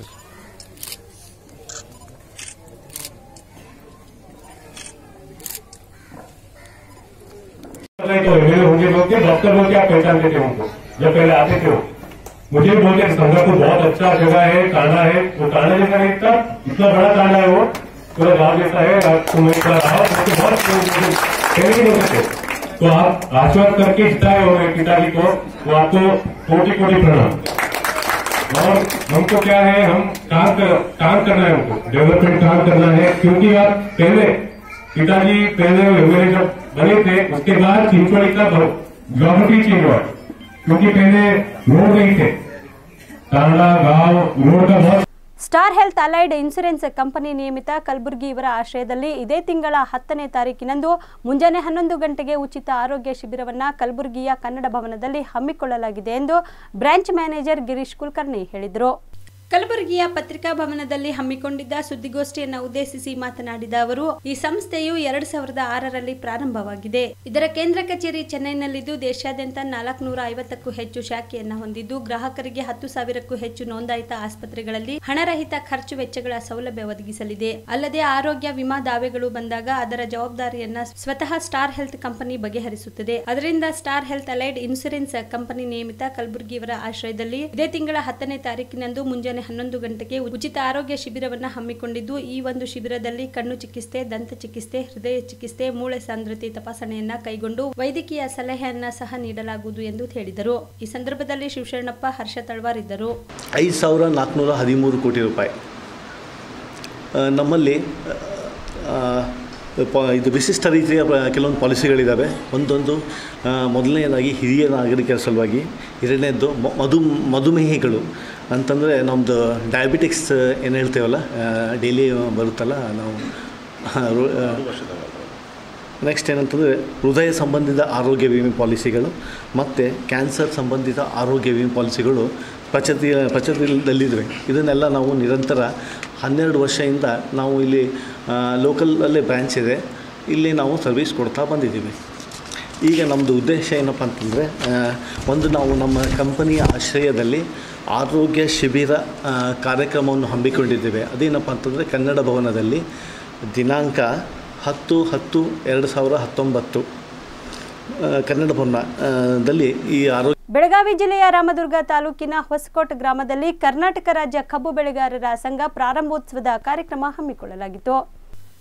नहीं तो एमएलए होंगे लोग के डॉक्टर लोग क्या पहचानते थे उनको जब पहले आते थे वो मुझे भी बोलते संगापुर बहुत अच्छा जगह है टांडा है वो टांडा जैसा नहीं था इतना बड़ा टांडा है वो पूरा गांव जैसा है आप तुम एक बार आओ तो बहुत कहने नहीं होते थे तो आप आश्वस्त करके जिताए हो मेरे पिताजी को वो आपको कोटि कोटि प्रणाम और हमको क्या है हम काम कर, काम करना है हमको डेवलपमेंट काम करना है क्योंकि आप पहले पिताजी पहले एमएलए जब बने थे उसके बाद चिंचोड़ी का ज्योग्राफी चेंज हुआ क्योंकि पहले रोड नहीं थे तांडा गांव रोड का बहुत star health allied insurance company ನಿಯಮಿತ ಕಲಬುರಗಿ ಇವರ ಆಶ್ರಯದಲ್ಲಿ ಇದೇ ತಿಂಗಳ ಹತ್ತನೇ ತಾರೀಕಿನಂದು ಮುಂಜಾನೆ ಹನ್ನೊಂದು ಗಂಟೆಗೆ ಉಚಿತ ಆರೋಗ್ಯ ಶಿಬಿರವನ್ನು ಕಲಬುರಗಿಯ ಕನ್ನಡ ಭವನದಲ್ಲಿ ಹಮ್ಮಿಕೊಳ್ಳಲಾಗಿದೆ ಎಂದು ಬ್ರಾಂಚ್ ಮ್ಯಾನೇಜರ್ ಗಿರೀಶ್ ಕುಲಕರ್ಣಿ ಹೇಳಿದರು ಕಲಬುರಗಿಯ ಪತ್ರಿಕಾ ಭವನದಲ್ಲಿ ಹಮ್ಮಿಕೊಂಡಿದ್ದ ಸುದ್ದಿಗೋಷ್ಠಿಯನ್ನು ಉದ್ದೇಶಿಸಿ ಮಾತನಾಡಿದ ಅವರು ಈ ಸಂಸ್ಥೆಯು ಎರಡ್ ಸಾವಿರದ ಆರರಲ್ಲಿ ಪ್ರಾರಂಭವಾಗಿದೆ ಇದರ ಕೇಂದ್ರ ಕಚೇರಿ ಚೆನ್ನೈನಲ್ಲಿದ್ದು ದೇಶಾದ್ಯಂತ ನಾಲ್ಕುನೂರ ಐವತ್ತಕ್ಕೂ ಹೆಚ್ಚು ಶಾಖೆಯನ್ನ ಹೊಂದಿದ್ದು ಗ್ರಾಹಕರಿಗೆ ಹತ್ತು ಸಾವಿರಕ್ಕೂ ಹೆಚ್ಚು ನೋಂದಾಯಿತ ಆಸ್ಪತ್ರೆಗಳಲ್ಲಿ ಹಣರಹಿತ ಖರ್ಚು ವೆಚ್ಚಗಳ ಸೌಲಭ್ಯ ಒದಗಿಸಲಿದೆ ಅಲ್ಲದೆ ಆರೋಗ್ಯ ವಿಮಾ ದಾವೆಗಳು ಬಂದಾಗ ಅದರ ಜವಾಬ್ದಾರಿಯನ್ನ ಸ್ವತಃ ಸ್ಟಾರ್ ಹೆಲ್ತ್ ಕಂಪನಿ ಬಗೆಹರಿಸುತ್ತದೆ ಅದರಿಂದ star health allied insurance company ನೇಮಿತ ಕಲಬುರಗಿ ಇವರ ಆಶ್ರಯದಲ್ಲಿ ಇದೇ ತಿಂಗಳ ಹತ್ತನೇ ತಾರೀಕಿನಂದು ಮುಂಜಾನೆ ಹನ್ನೊಂದು ಗಂಟೆಗೆ ಉಚಿತ ಆರೋಗ್ಯ ಶಿಬಿರವನ್ನ ಹಮ್ಮಿಕೊಂಡಿದ್ದು ಈ ಒಂದು ಶಿಬಿರದಲ್ಲಿ ಕಣ್ಣು ಚಿಕಿತ್ಸೆ ದಂತ ಚಿಕಿತ್ಸೆ ಹೃದಯ ಚಿಕಿತ್ಸೆ ಮೂಳೆ ಸಾಂದ್ರತೆ ತಪಾಸಣೆಯನ್ನ ಕೈಗೊಂಡು ವೈದ್ಯಕೀಯ ಸಲಹೆಯನ್ನ ಸಹ ನೀಡಲಾಗುವುದು ಎಂದು ಹೇಳಿದರು ಈ ಸಂದರ್ಭದಲ್ಲಿ ಶಿವಶರಣಪ್ಪ ಹರ್ಷ ತಳ್ವಾರ್ ಇದ್ದರು ಐದು ಸಾವಿರ ನಾಲ್ಕುನೂರ ಹದಿಮೂರು ಕೋಟಿ ರೂಪಾಯಿ ಆ, ನಮ್ಮಲ್ಲಿ ಆ, ಪ ಇದು ವಿಶಿಷ್ಟ ರೀತಿಯ ಪ- ಕೆಲವೊಂದು ಪಾಲಿಸಿಗಳಿದ್ದಾವೆ ಒಂದೊಂದು ಆ, ಮೊದಲನೇದಾಗಿ ಹಿರಿಯ ನಾಗರಿಕರ ಸಲುವಾಗಿ ಎರಡನೇದ್ದು ಮ- ಮಧು ಮಧುಮೇಹಿಗಳು ಅಂತಂದರೆ ನಮ್ಮದು ಡಯಾಬಿಟಿಕ್ಸ್ ಏನು ಹೇಳ್ತೇವಲ್ಲ ಡೈಲಿ ಬರುತ್ತಲ್ಲ ನಾವು ನೆಕ್ಸ್ಟ್ ಏನಂತಂದರೆ ಹೃದಯ ಸಂಬಂಧಿತ ಆರೋಗ್ಯ ವಿಮೆ ಪಾಲಿಸಿಗಳು ಮತ್ತು ಕ್ಯಾನ್ಸರ್ ಸಂಬಂಧಿತ ಆರೋಗ್ಯ ವಿಮೆ ಪಾಲಿಸಿಗಳು ಪ್ರಚತಿ ಪ್ರಚಲಿತದಲ್ಲಿವೆ ಇದನ್ನೆಲ್ಲ ನಾವು ನಿರಂತರ ಹನ್ನೆರಡು ವರ್ಷದಿಂದ ನಾವು ಇಲ್ಲಿ ಲೋಕಲಲ್ಲೇ ಬ್ರ್ಯಾಂಚ್ ಇದೆ ಇಲ್ಲಿ ನಾವು ಸರ್ವಿಸ್ ಕೊಡ್ತಾ ಬಂದಿದ್ದೀವಿ ಈಗ ನಮ್ಮದು ಉದ್ದೇಶ ಏನಪ್ಪ ಅಂತಂದರೆ ಒಂದು ನಾವು ನಮ್ಮ ಕಂಪನಿಯ ಆಶ್ರಯದಲ್ಲಿ ಆರೋಗ್ಯ ಶಿಬಿರ ಆ, ಕಾರ್ಯಕ್ರಮವನ್ನು ಹಮ್ಮಿಕೊಂಡಿದ್ದೇವೆ ಅದೇನಪ್ಪ ಅಂತಂದರೆ ಕನ್ನಡ ಭವನದಲ್ಲಿ ದಿನಾಂಕ ಹತ್ತು ಹತ್ತು ಎರಡು ಸಾವಿರ ಹತ್ತೊಂಬತ್ತು ಆ, ಕನ್ನಡ ಭವನ ಆ, ದಲ್ಲಿ ಈ ಆರೋಗ್ಯ ಬೆಳಗಾವಿ ಜಿಲ್ಲೆಯ ರಾಮದುರ್ಗ ತಾಲೂಕಿನ ಹೊಸಕೋಟ್ ಗ್ರಾಮದಲ್ಲಿ ಕರ್ನಾಟಕ ರಾಜ್ಯ ಕಬ್ಬು ಬೆಳೆಗಾರರ ಸಂಘ ಪ್ರಾರಂಭೋತ್ಸವದ ಕಾರ್ಯಕ್ರಮ ಹಮ್ಮಿಕೊಳ್ಳಲಾಗಿತ್ತು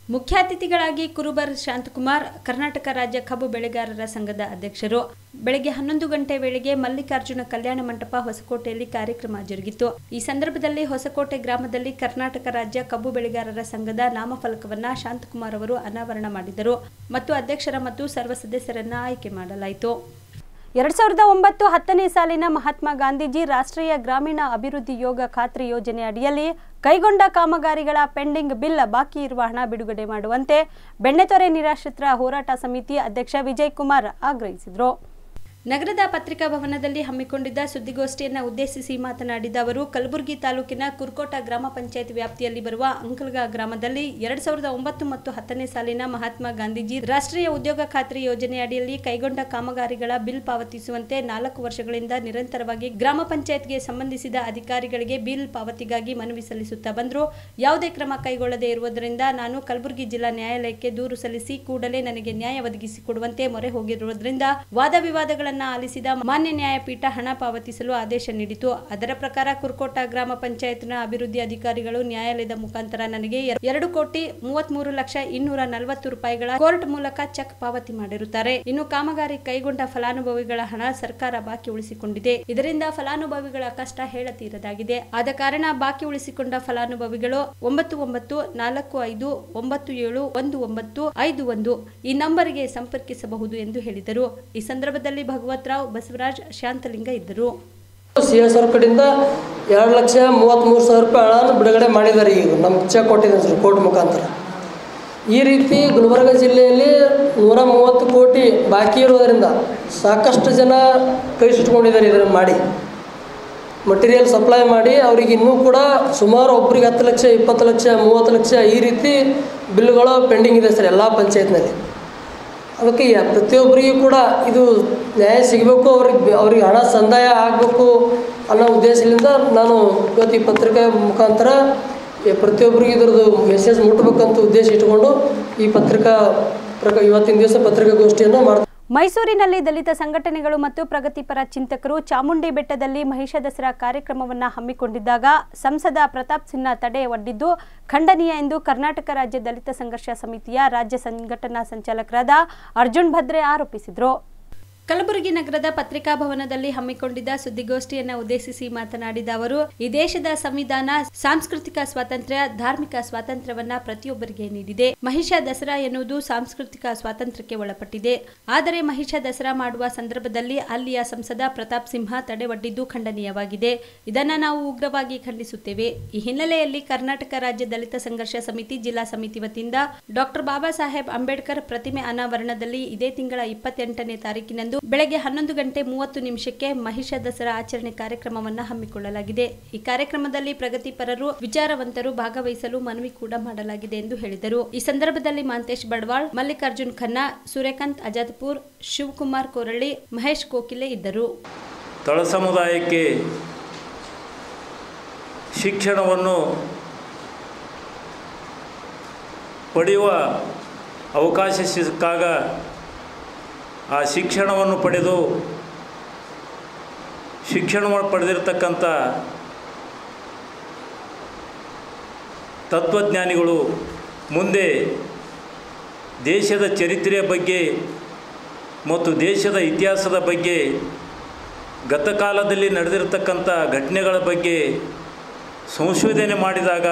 ಮುಖ್ಯ ಅತಿಥಿಗಳಾಗಿ ಕುರುಬರ್ ಶಾಂತಕುಮಾರ್ ಕರ್ನಾಟಕ ರಾಜ್ಯ ಕಬ್ಬು ಬೆಳೆಗಾರರ ಸಂಘದ ಅಧ್ಯಕ್ಷರು ಬೆಳಗ್ಗೆ ಹನ್ನೊಂದು ಗಂಟೆ ವೇಳೆಗೆ ಮಲ್ಲಿಕಾರ್ಜುನ ಕಲ್ಯಾಣ ಮಂಟಪ ಹೊಸಕೋಟೆಯಲ್ಲಿ ಕಾರ್ಯಕ್ರಮ ಜರುಗಿತು ಈ ಸಂದರ್ಭದಲ್ಲಿ ಹೊಸಕೋಟೆ ಗ್ರಾಮದಲ್ಲಿ ಕರ್ನಾಟಕ ರಾಜ್ಯ ಕಬ್ಬು ಬೆಳೆಗಾರರ ಸಂಘದ ನಾಮಫಲಕವನ್ನ ಶಾಂತಕುಮಾರ್ ಅವರು ಅನಾವರಣ ಮಾಡಿದರು ಮತ್ತು ಅಧ್ಯಕ್ಷರ ಮತ್ತು ಸರ್ವ ಸದಸ್ಯರನ್ನ ಆಯ್ಕೆ ಮಾಡಲಾಯಿತು ಎರಡ್ ಸಾವಿರದ ಒಂಬತ್ತು ಹತ್ತನೇ ಸಾಲಿನ ಮಹಾತ್ಮ ಗಾಂಧೀಜಿ ರಾಷ್ಟ್ರೀಯ ಗ್ರಾಮೀಣ ಅಭಿವೃದ್ಧಿ ಯೋಗ ಖಾತ್ರಿ ಯೋಜನೆ ಅಡಿಯಲ್ಲಿ ಕೈಗೊಂಡ ಕಾಮಗಾರಿಗಳ ಪೆಂಡಿಂಗ್ ಬಿಲ್ ಬಾಕಿ ಇರುವ ಹಣ ಬಿಡುಗಡೆ ಮಾಡುವಂತೆ ಬೆಣ್ಣೆತೊರೆ ನಿರಾಶ್ರಿತರ ಹೋರಾಟ ಸಮಿತಿ ಅಧ್ಯಕ್ಷ ವಿಜಯ್ ಕುಮಾರ್ ಆಗ್ರಹಿಸಿದರು ನಗರದ ಪತ್ರಿಕಾ ಭವನದಲ್ಲಿ ಹಮ್ಮಿಕೊಂಡಿದ್ದ ಸುದ್ದಿಗೋಷ್ಠಿಯನ್ನು ಉದ್ದೇಶಿಸಿ ಮಾತನಾಡಿದ ಅವರು ಕಲಬುರಗಿ ತಾಲೂಕಿನ ಕುರ್ಕೋಟ ಗ್ರಾಮ ಪಂಚಾಯತ್ ವ್ಯಾಪ್ತಿಯಲ್ಲಿ ಬರುವ ಅಂಕಲ್ಗಾ ಗ್ರಾಮದಲ್ಲಿ ಎರಡ್ ಸಾವಿರದ ಒಂಬತ್ತು ಮತ್ತು ಹತ್ತನೇ ಸಾಲಿನ ಮಹಾತ್ಮ ಗಾಂಧೀಜಿ ರಾಷ್ಟ್ರೀಯ ಉದ್ಯೋಗ ಖಾತ್ರಿ ಯೋಜನೆ ಅಡಿಯಲ್ಲಿ ಕೈಗೊಂಡ ಕಾಮಗಾರಿಗಳ ಬಿಲ್ ಪಾವತಿಸುವಂತೆ ನಾಲ್ಕು ವರ್ಷಗಳಿಂದ ನಿರಂತರವಾಗಿ ಗ್ರಾಮ ಪಂಚಾಯತ್ಗೆ ಸಂಬಂಧಿಸಿದ ಅಧಿಕಾರಿಗಳಿಗೆ ಬಿಲ್ ಪಾವತಿಗಾಗಿ ಮನವಿ ಸಲ್ಲಿಸುತ್ತಾ ಬಂದರು ಯಾವುದೇ ಕ್ರಮ ಕೈಗೊಳ್ಳದೇ ಇರುವುದರಿಂದ ನಾನು ಕಲಬುರಗಿ ಜಿಲ್ಲಾ ನ್ಯಾಯಾಲಯಕ್ಕೆ ದೂರು ಸಲ್ಲಿಸಿ ಕೂಡಲೇ ನನಗೆ ನ್ಯಾಯ ಒದಗಿಸಿಕೊಡುವಂತೆ ಮೊರೆ ಹೋಗಿರುವುದರಿಂದ ವಾದ ವಿವಾದಗಳನ್ನು ಆಲಿಸಿದ ಮಾನ್ಯ ನ್ಯಾಯಪೀಠ ಹಣ ಪಾವತಿಸಲು ಆದೇಶ ನೀಡಿತು ಅದರ ಪ್ರಕಾರ ಕುರ್ಕೋಟ ಗ್ರಾಮ ಪಂಚಾಯತ್ನ ಅಭಿವೃದ್ಧಿ ಅಧಿಕಾರಿಗಳು ನ್ಯಾಯಾಲಯದ ಮುಖಾಂತರ ನನಗೆ ಎರ- ಎರಡು ಕೋಟಿ ಮೂವತ್ಮೂರು ಲಕ್ಷ ಇನ್ನೂರ ನಲವತ್ತು ರೂಪಾಯಿಗಳ ಕೋರ್ಟ್ ಮೂಲಕ ಚೆಕ್ ಪಾವತಿ ಮಾಡಿರುತ್ತಾರೆ ಇನ್ನು ಕಾಮಗಾರಿ ಕೈಗೊಂಡ ಫಲಾನುಭವಿಗಳ ಹಣ ಸರ್ಕಾರ ಬಾಕಿ ಉಳಿಸಿಕೊಂಡಿದೆ ಇದರಿಂದ ಫಲಾನುಭವಿಗಳ ಕಷ್ಟ ಹೇಳತೀರದಾಗಿದೆ ಆದ ಕಾರಣ ಬಾಕಿ ಉಳಿಸಿಕೊಂಡ ಫಲಾನುಭವಿಗಳು ಒಂಬತ್ತು ಒಂಬತ್ತು ನಾಲ್ಕು ಐದು ಒಂಬತ್ತು ಏಳು ಒಂದು ಒಂಬತ್ತು ಐದು ಒಂದು ಈ ನಂಬರಿಗೆ ಸಂಪರ್ಕಿಸಬಹುದು ಎಂದು ಹೇಳಿದರು ಈ ಸಂದರ್ಭದಲ್ಲಿ ಭಗವತ್ ರಾವ್ ಬಸವರಾಜ್ ಶಾಂತಲಿಂಗ ಇದ್ದರು ಸಿ ಎಸ್ ಆರ್ ಕಡೆಯಿಂದ ಎರಡು ಲಕ್ಷ ಮೂವತ್ತ್ಮೂರು ಸಾವಿರ ರೂಪಾಯಿ ಹಣನ ಬಿಡುಗಡೆ ಮಾಡಿದ್ದಾರೆ ಈಗ ನಮ್ಗೆ ಚೆಕ್ ಕೊಟ್ಟಿದ್ದಾರೆ ಸರ್ ಕೋರ್ಟ್ ಮುಖಾಂತರ ಈ ರೀತಿ ಗುಲ್ಬರ್ಗ ಜಿಲ್ಲೆಯಲ್ಲಿ ನೂರ ಮೂವತ್ತು ಕೋಟಿ ಬಾಕಿ ಇರೋದರಿಂದ ಸಾಕಷ್ಟು ಜನ ಕೈ ಸುಟ್ಕೊಂಡಿದ್ದಾರೆ ಇದನ್ನು ಮಾಡಿ ಮಟೀರಿಯಲ್ ಸಪ್ಲೈ ಮಾಡಿ ಅವ್ರಿಗೆ ಇನ್ನೂ ಕೂಡ ಸುಮಾರು ಒಬ್ರಿಗೆ ಹತ್ತು ಲಕ್ಷ ಇಪ್ಪತ್ತು ಲಕ್ಷ ಮೂವತ್ತು ಲಕ್ಷ ಈ ರೀತಿ ಬಿಲ್ಗಳು ಪೆಂಡಿಂಗ್ ಇದೆ ಸರ್ ಎಲ್ಲ ಪಂಚಾಯತ್ನಲ್ಲಿ ಅದಕ್ಕೆ ಯ- ಪ್ರತಿಯೊಬ್ಬರಿಗೂ ಕೂಡ ಇದು ನ್ಯಾಯ ಸಿಗಬೇಕು ಅವ್ರಿಗೆ ಅವ್ರಿಗೆ ಹಣ ಸಂದಾಯ ಆಗಬೇಕು ಅನ್ನೋ ಉದ್ದೇಶದಿಂದ ನಾನು ಇವತ್ತು ಈ ಪತ್ರಿಕೆ ಮುಖಾಂತರ ಈ ಪ್ರತಿಯೊಬ್ಬರಿಗೂ ಇದ್ರದ್ದು ಮೆಸೇಜ್ ಮುಟ್ಟಬೇಕಂತ ಉದ್ದೇಶ ಇಟ್ಕೊಂಡು ಈ ಪತ್ರಿಕಾ ಪ್ರಕ ಇವತ್ತಿನ ದಿವಸ ಪತ್ರಿಕಾಗೋಷ್ಠಿಯನ್ನು ಮಾಡ್ತಾ ಮೈಸೂರಿನಲ್ಲಿ ದಲಿತ ಸಂಘಟನೆಗಳು ಮತ್ತು ಪ್ರಗತಿಪರ ಚಿಂತಕರು ಚಾಮುಂಡಿ ಬೆಟ್ಟದಲ್ಲಿ ಮಹಿಷ ದಸರಾ ಕಾರ್ಯಕ್ರಮವನ್ನು ಹಮ್ಮಿಕೊಂಡಿದ್ದಾಗ ಸಂಸದ ಪ್ರತಾಪ್ ಸಿನ್ಹಾ ತಡೆ ಒಡ್ಡಿದ್ದು ಖಂಡನೀಯ ಎಂದು ಕರ್ನಾಟಕ ರಾಜ್ಯ ದಲಿತ ಸಂಘರ್ಷ ಸಮಿತಿಯ ರಾಜ್ಯ ಸಂಘಟನಾ ಸಂಚಾಲಕರಾದ ಅರ್ಜುನ್ ಭದ್ರೆ ಆರೋಪಿಸಿದರು ಕಲಬುರಗಿ ನಗರದ ಪತ್ರಿಕಾ ಭವನದಲ್ಲಿ ಹಮ್ಮಿಕೊಂಡಿದ್ದ ಸುದ್ದಿಗೋಷ್ಠಿಯನ್ನು ಉದ್ದೇಶಿಸಿ ಮಾತನಾಡಿದ ಅವರು ಈ ದೇಶದ ಸಂವಿಧಾನ ಸಾಂಸ್ಕೃತಿಕ ಸ್ವಾತಂತ್ರ್ಯ ಧಾರ್ಮಿಕ ಸ್ವಾತಂತ್ರ್ಯವನ್ನ ಪ್ರತಿಯೊಬ್ಬರಿಗೆ ನೀಡಿದೆ ಮಹಿಷ ದಸರಾ ಎನ್ನುವುದು ಸಾಂಸ್ಕೃತಿಕ ಸ್ವಾತಂತ್ರ್ಯಕ್ಕೆ ಒಳಪಟ್ಟಿದೆ ಆದರೆ ಮಹಿಷ ದಸರಾ ಮಾಡುವ ಸಂದರ್ಭದಲ್ಲಿ ಅಲ್ಲಿಯ ಸಂಸದ ಪ್ರತಾಪ್ ಸಿಂಹ ತಡೆ ಒಡ್ಡಿದ್ದು ಖಂಡನೀಯವಾಗಿದೆ ಇದನ್ನ ನಾವು ಉಗ್ರವಾಗಿ ಖಂಡಿಸುತ್ತೇವೆ ಈ ಹಿನ್ನೆಲೆಯಲ್ಲಿ ಕರ್ನಾಟಕ ರಾಜ್ಯ ದಲಿತ ಸಂಘರ್ಷ ಸಮಿತಿ ಜಿಲ್ಲಾ ಸಮಿತಿ ವತಿಯಿಂದ ಡಾಕ್ಟರ್ ಬಾಬಾ ಸಾಹೇಬ್ ಅಂಬೇಡ್ಕರ್ ಪ್ರತಿಮೆ ಅನಾವರಣದಲ್ಲಿ ಇದೇ ತಿಂಗಳ ಇಪ್ಪತ್ತೆಂಟನೇ ತಾರೀಕಿನಂದು ಬೆಳಗ್ಗೆ ಹನ್ನೊಂದು ಗಂಟೆ ಮೂವತ್ತು ನಿಮಿಷಕ್ಕೆ ಮಹಿಷ ದಸರಾ ಆಚರಣೆ ಕಾರ್ಯಕ್ರಮವನ್ನು ಹಮ್ಮಿಕೊಳ್ಳಲಾಗಿದೆ ಈ ಕಾರ್ಯಕ್ರಮದಲ್ಲಿ ಪ್ರಗತಿಪರರು ವಿಚಾರವಂತರು ಭಾಗವಹಿಸಲು ಮನವಿ ಕೂಡ ಮಾಡಲಾಗಿದೆ ಎಂದು ಹೇಳಿದರು ಈ ಸಂದರ್ಭದಲ್ಲಿ ಮಾಂತೇಶ್ ಬಡ್ವಾಳ್ ಮಲ್ಲಿಕಾರ್ಜುನ್ ಖನ್ನಾ ಸೂರ್ಯಕಾಂತ್ ಅಜಾದ್ಪುರ್ ಶಿವಕುಮಾರ್ ಕೋರಳ್ಳಿ ಮಹೇಶ್ ಕೋಕಿಲೆ ಇದ್ದರು ತಳ ಸಮುದಾಯಕ್ಕೆ ಶಿಕ್ಷಣವನ್ನು ಪಡೆಯುವ ಅವಕಾಶ ಸಿಕ್ಕಾಗ ಆ ಶಿಕ್ಷಣವನ್ನು ಪಡೆದು ಶಿಕ್ಷಣವನ್ನು ಪಡೆದಿರತಕ್ಕಂಥ ತತ್ವಜ್ಞಾನಿಗಳು ಮುಂದೆ ದೇಶದ ಚರಿತ್ರೆಯ ಬಗ್ಗೆ ಮತ್ತು ದೇಶದ ಇತಿಹಾಸದ ಬಗ್ಗೆ ಗತಕಾಲದಲ್ಲಿ ನಡೆದಿರತಕ್ಕಂಥ ಘಟನೆಗಳ ಬಗ್ಗೆ ಸಂಶೋಧನೆ ಮಾಡಿದಾಗ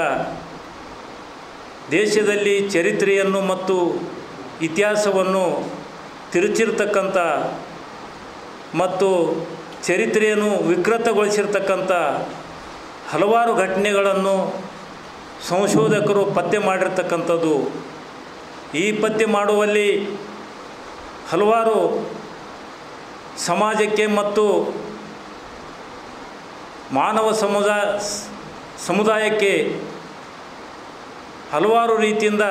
ದೇಶದಲ್ಲಿ ಚರಿತ್ರೆಯನ್ನು ಮತ್ತು ಇತಿಹಾಸವನ್ನು ತಿರುಚಿರ್ತಕ್ಕಂಥ ಮತ್ತು ಚರಿತ್ರೆಯನ್ನು ವಿಕೃತಗೊಳಿಸಿರ್ತಕ್ಕಂಥ ಹಲವಾರು ಘಟನೆಗಳನ್ನು ಸಂಶೋಧಕರು ಪತ್ತೆ ಮಾಡಿರ್ತಕ್ಕಂಥದ್ದು ಈ ಪತ್ತೆ ಮಾಡುವಲ್ಲಿ ಹಲವಾರು ಸಮಾಜಕ್ಕೆ ಮತ್ತು ಮಾನವ ಸಮುದಾಯ ಸಮುದಾಯಕ್ಕೆ ಹಲವಾರು ರೀತಿಯಿಂದ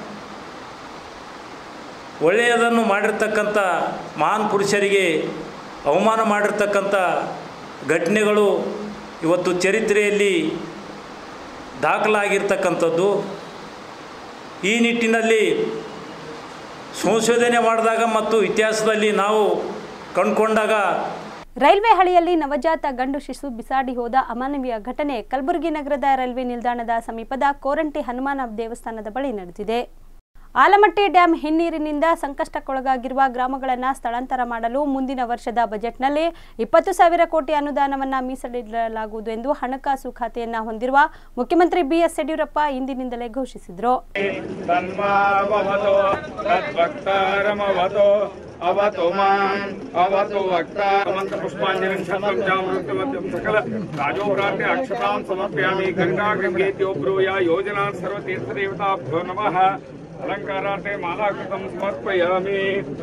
ಒಳ್ಳೆಯದನ್ನು ಮಾಡಿರ್ತಕ್ಕಂಥ ಮಹಾನ್ ಪುರುಷರಿಗೆ ಅವಮಾನ ಮಾಡಿರ್ತಕ್ಕಂಥ ಘಟನೆಗಳು ಇವತ್ತು ಚರಿತ್ರೆಯಲ್ಲಿ ದಾಖಲಾಗಿರ್ತಕ್ಕಂಥದ್ದು ಈ ನಿಟ್ಟಿನಲ್ಲಿ ಸಂಶೋಧನೆ ಮಾಡಿದಾಗ ಮತ್ತು ಇತಿಹಾಸದಲ್ಲಿ ನಾವು ಕಂಡುಕೊಂಡಾಗ ರೈಲ್ವೆ ಹಳಿಯಲ್ಲಿ ನವಜಾತ ಗಂಡು ಶಿಶು ಬಿಸಾಡಿ ಹೋದ ಅಮಾನವೀಯ ಘಟನೆ ಕಲಬುರಗಿ ನಗರದ ರೈಲ್ವೆ ನಿಲ್ದಾಣದ ಸಮೀಪದ ಕೋರಂಟಿ ಹನುಮಾನ ದೇವಸ್ಥಾನದ ಬಳಿ ನಡೆದಿದೆ ಆಲಮಟ್ಟಿ ಡ್ಯಾಂ ಹಿನ್ನೀರಿನಿಂದ ಸಂಕಷ್ಟಕ್ಕೊಳಗಾಗಿರುವ ಗ್ರಾಮಗಳನ್ನು ಸ್ಥಳಾಂತರ ಮಾಡಲು ಮುಂದಿನ ವರ್ಷದ ಬಜೆಟ್ನಲ್ಲಿ ಇಪ್ಪತ್ತು ಸಾವಿರ ಕೋಟಿ ಅನುದಾನವನ್ನು ಮೀಸಲಿಡಲಾಗುವುದು ಎಂದು ಹಣಕಾಸು ಖಾತೆಯನ್ನ ಹೊಂದಿರುವ ಮುಖ್ಯಮಂತ್ರಿ ಬಿಎಸ್ ಯಡಿಯೂರಪ್ಪ ಇಂದಿನಿಂದಲೇ ಘೋಷಿಸಿದರು तन्मावतो तद्भक्तारमवतो अवतु माम् अवतु वक्तामन्तपुष्पाञ्जलिं शतं चामृतवत्यं सकल राजोभ्रान्ते अक्षतां समर्पयामि गङ्गा गङ्गेत्यो ब्रूया योजनां सर्वतीर्थदेवताभ्यो नमः अलङ्कारार्थे मालाकृतं समर्पयामि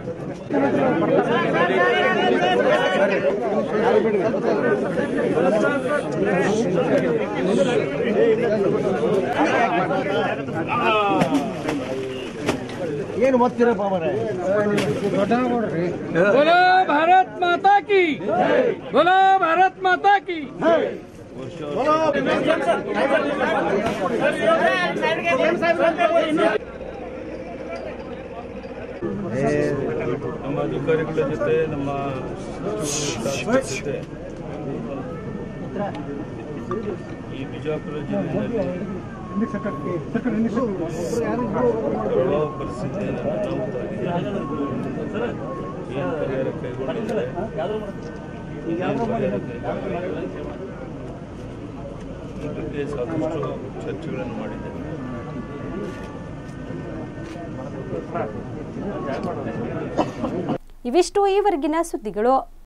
ಏನು ಓದ್ತೀರಪ್ಪ ಮನೆ बोलो भारत माता की बोलो भारत माता की ನಮ್ಮ ಅಧಿಕಾರಿಗಳ ಜೊತೆ ನಮ್ಮ ಸಚಿವರ ಜೊತೆ ಈ ಬಿಜಾಪುರ ಜಿಲ್ಲೆಯಲ್ಲಿ ಪ್ರವಾಹ ಪರಿಸ್ಥಿತಿಯನ್ನು ಏನು ಪರಿಹಾರ ಕೈಗೊಂಡಿದ್ದಾರೆ ಏನು ಪರಿಹಾರ ಕೈಗೊಂಡಿದ್ದಾರೆ ಈ ಬಗ್ಗೆ ಸಾಕಷ್ಟು ಚರ್ಚೆಗಳನ್ನು ಮಾಡಿದ್ದೇವೆ ಇವಿಷ್ಟು ಈವರೆಗಿನ ಸುದ್ದಿಗಳು